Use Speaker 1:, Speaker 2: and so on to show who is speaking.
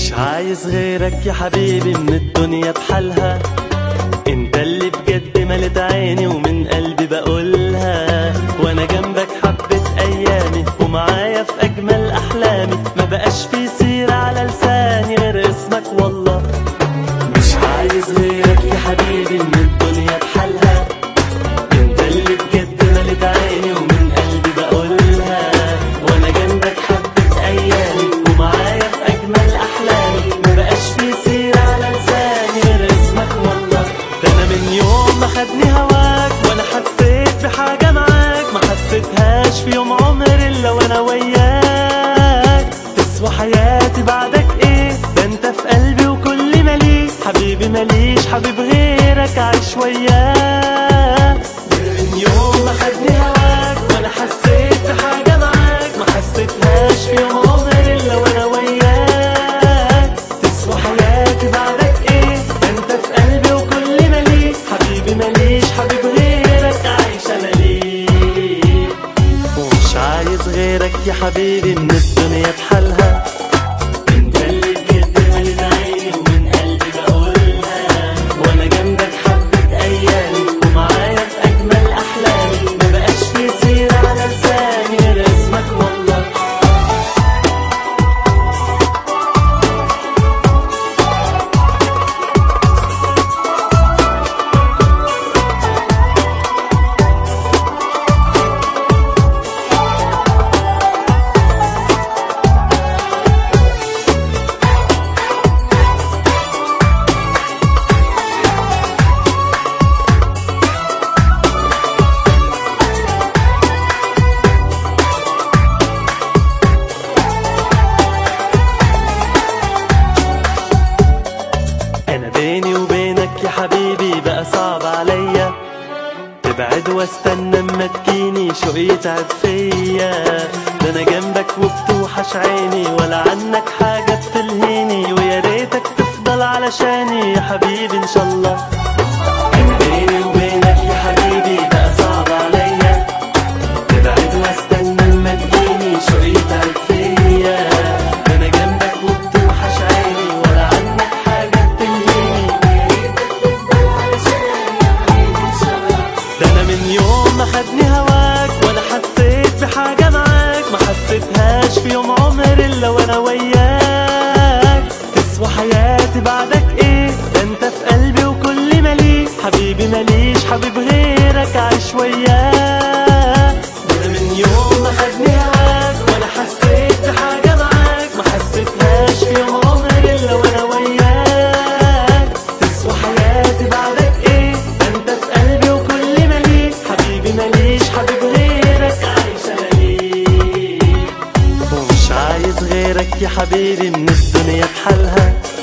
Speaker 1: مش عايز غيرك يا حبيبي من الدنيا بحالها انت اللي بجد ملت عيني ومن قلبي بقولها وانا جنبك حبة ايامي ومعايا في اجمل احلامي ما بقاش في سيرة على لساني غير اسمك والله مش عايز غيرك يا حبيبي من الدنيا بحالها انت اللي بجد ملت عيني ومن قلبي بقولها وانا جنبك حبة ايامي ومعايا في اجمل احلامي ما بقاش في سيرة على لساني غير اسمك والله ده انا من يوم ما خدني هواك وانا حسيت بحاجة معاك ما حسيتهاش في يوم عمري الا وانا وياك تسوى حياتي بعدك ايه ده انت في قلبي وكل مليك حبيبي ماليش حبيب غيرك عايش وياك من يوم ما خدني هواك وانا حسيت بحاجة معاك ما حسيتهاش في يوم عمري الا وانا وياك تسوى حياتي بعدك ايه ده انت في قلبي وكل مليك حبيبي ماليش حبيب غيرك عايش انا ليك ومش عايز غيرك يا حبيبي من الدنيا بحالها انت اللي بجد مليت عيني ومن قلبي بقولها وانا جنبك حبة ايامي ومعايا في اجمل احلامي ما بقاش في سيرة على لساني غير اسمك والله انا بيني وبينك يا حبيبي بقى صعب عليا تبعد واستنى اما تجيني شوق يتعب فيا ده انا جنبك وبتوحش عيني ولا عنك حاجه بتلهيني ويا ريتك تفضل علشاني يا حبيبي ان شاء الله انا بيني وبينك يا حبيبي بقى صعب عليا تبعد واستنى اما تجيني شوق يتعب فيا ده انا جنبك وبتوحش عيني ولا عنك حاجه بتلهيني ويا ريتك تفضل علشاني يا حبيبي ان شاء الله ده انا من يوم ما خدني هواك وانا حسيت بحاجة معاك ما حسيتهاش في يوم عمري الا وانا وياك تسوى حياتي بعدك ايه ده انت في قلبي وكل مليك حبيبي ماليش حبيب غيرك عايش وياك ده انا من يوم ما خدني هواك وانا حسيت بحاجة معاك ما حسيتهاش في يوم عمري الا وانا وياك تسوى حياتي بعدك ايه ده انت في قلبي وكل مليك حبيبي ماليش حبيب غيرك عايش انا ليك ومش عايز غيرك يا حبيبي من الدنيا بحالها